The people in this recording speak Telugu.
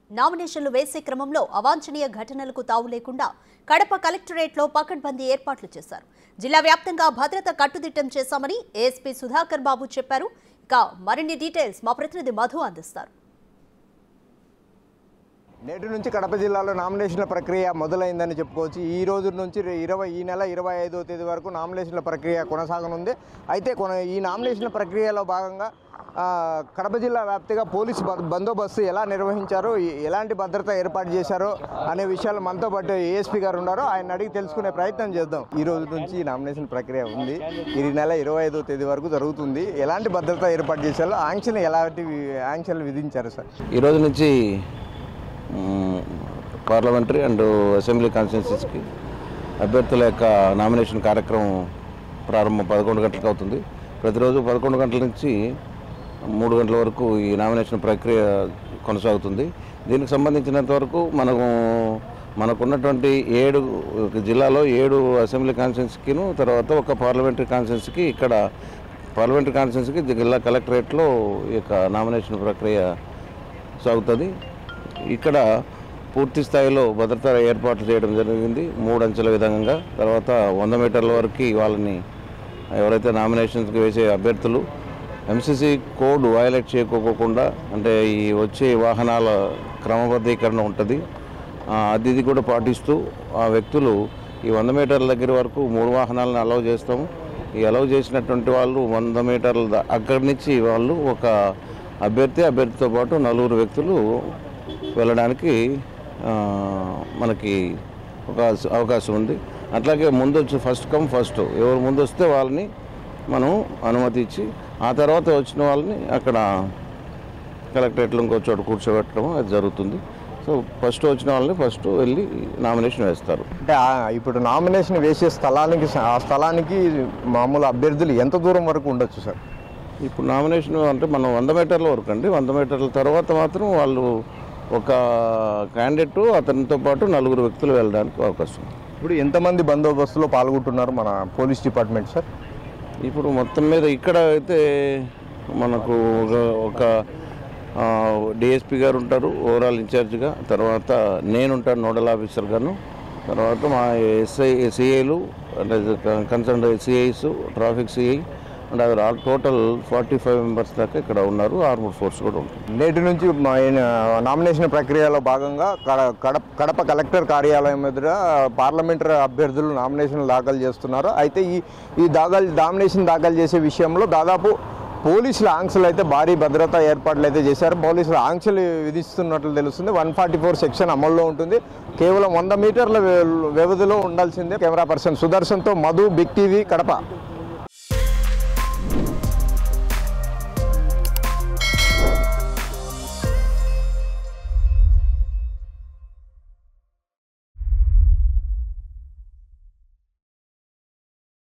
నామినేషన్లు వేసే క్రమంలో అవాంఛనీయ ఘటనలకు తావు లేకుండా కడప కలెక్టరేట్లో పకడ్బందీ ఏర్పాట్లు చేశారు జిల్లా వ్యాప్తంగా భద్రత కట్టుదిట్టం చేశామని ఏఎస్పీ సుధాకర్ బాబు చెప్పారు ఇక మరిన్ని డీటెయిల్స్ మా ప్రతినిధి మధు అందిస్తారు నేటి నుంచి కడప జిల్లాలో నామినేషన్ల ప్రక్రియ మొదలైందని చెప్పుకోవచ్చు ఈ రోజు నుంచి ఇరవై ఈ నెల ఇరవై ఐదో తేదీ వరకు నామినేషన్ల ప్రక్రియ కొనసాగనుంది అయితే కొన ఈ నామినేషన్ల ప్రక్రియలో భాగంగా ఆ, కడప జిల్లా వ్యాప్తిగా పోలీసు బ- బందోబస్తు ఎలా నిర్వహించారో ఎ- ఎలాంటి భద్రత ఏర్పాటు చేశారో అనే విషయాలు మనతో పాటు ఏఎస్పీ గారు ఉన్నారు ఆయన అడిగి తెలుసుకునే ప్రయత్నం చేద్దాం ఈ రోజు నుంచి ఈ నామినేషన్ ప్రక్రియ ఉంది ఈ నెల ఇరవై ఐదో తేదీ వరకు జరుగుతుంది ఎలాంటి భద్రత ఏర్పాటు చేశారో ఆంక్షలు ఎలాంటి వి- ఆంక్షలు విధించారు సార్ ఈ రోజు నుంచి మ్, పార్లమెంటరీ అండ్ అసెంబ్లీ కాన్స్టిట్యున్సీస్కి అభ్యర్థుల యొక్క నామినేషన్ కార్యక్రమం ప్రారంభం పదకొండు గంటలకు అవుతుంది ప్రతిరోజు పదకొండు గంటల నుంచి మూడు గంటల వరకు ఈ నామినేషన్ ప్రక్రియ కొనసాగుతుంది దీనికి సంబంధించినంత వరకు మనకు మనకున్నటువంటి ఏడు జిల్లాలో ఏడు అసెంబ్లీ కాన్స్టిట్యున్సీకిను తర్వాత ఒక పార్లమెంటరీ కాన్స్టిట్యున్సీకి ఇక్కడ పార్లమెంటరీ కాన్స్టిట్యున్సీకి జిల్లా కలెక్టరేట్లో ఈ యొక్క నామినేషన్ ప్రక్రియ సాగుతుంది ఇక్కడ పూర్తి స్థాయిలో భద్రతా ఏర్పాట్లు చేయడం జరిగింది మూడు అంచెల విధంగా తర్వాత వంద మీటర్ల వరకు వాళ్ళని ఎవరైతే నామినేషన్స్కి వేసే అభ్యర్థులు ఎంసీసీ కోడ్ వయలేట్ చేయకోకుండా అంటే ఈ వచ్చే వాహనాల క్రమబద్ధీకరణ ఉంటుంది ఆ, అది ఇది కూడా పాటిస్తూ ఆ వ్యక్తులు ఈ వంద మీటర్ల దగ్గర వరకు మూడు వాహనాలను అలౌ చేస్తాము ఈ అలౌ చేసినటువంటి వాళ్ళు వంద మీటర్ల దా- అక్కడి నుంచి వాళ్ళు ఒక అభ్యర్థి అభ్యర్థితో పాటు నలుగురు వ్యక్తులు వెళ్ళడానికి ఆ, మనకి ఒక అవకాశం ఉంది అట్లాగే ముందు వచ్చి ఫస్ట్ కమ్ ఫస్ట్ ఎవరు ముందు వస్తే వాళ్ళని మనం అనుమతి ఇచ్చి ఆ తర్వాత వచ్చిన వాళ్ళని అక్కడ కలెక్టరేట్లో ఇంకో చోట కూర్చోబెట్టడం అది జరుగుతుంది సో ఫస్ట్ వచ్చిన వాళ్ళని ఫస్ట్ వెళ్ళి నామినేషన్ వేస్తారు అంటే ఆ- ఇప్పుడు నామినేషన్ వేసే స్థలానికి స- ఆ స్థలానికి మామూలు అభ్యర్థులు ఎంత దూరం వరకు ఉండొచ్చు సార్ ఇప్పుడు నామినేషన్ అంటే మనం వంద మీటర్ల వరకు అండి వంద మీటర్ల తర్వాత మాత్రం వాళ్ళు ఒక క్యాండిడేట్ అతనితో పాటు నలుగురు వ్యక్తులు వెళ్ళడానికి అవకాశం ఉంది. ఇప్పుడు ఎంతమంది బందోబస్తులో పాల్గొంటున్నారు మన పోలీస్ డిపార్ట్మెంట్ సార్ ఇప్పుడు మొత్తం మీద ఇక్కడ అయితే మనకు ఒక- ఒక డిఎస్పి గారు ఉంటారు ఓవరాల్ ఇన్ఛార్జ్గా తర్వాత నేను ఉంటాను నోడల్ ఆఫీసర్ గాను తర్వాత మా ఎస్ఐ సిఐలు అంటే concern CIs traffic CI and అది all total forty five members దాకా ఇక్కడ ఉన్నారు ఆర్మూర్ ఫోర్స్ కూడా ఉంటుంది నేటి నుంచి మా ఆయన నామినేషన్ ప్రక్రియలో భాగంగా కడ- కడప కడప కలెక్టర్ కార్యాలయం ఎదుట పార్లమెంటరీ అభ్యర్థులు నామినేషన్ దాఖలు చేస్తున్నారు అయితే ఈ ఈ దాఖలు నామినేషన్ దాఖలు చేసే విషయంలో దాదాపు పోలీసుల ఆంక్షలు అయితే భారీ భద్రతా ఏర్పాట్లు అయితే చేశారు పోలీసులు ఆంక్షలు విధిస్తున్నట్లు తెలుస్తుంది వన్ ఫార్టీ ఫోర్ సెక్షన్ అమల్లో ఉంటుంది కేవలం వంద మీటర్ల వ్య- వ్యవధిలో ఉండాల్సిందే కెమెరా పర్సన్ సుదర్శన్తో మధు బిగ్ టీవీ కడప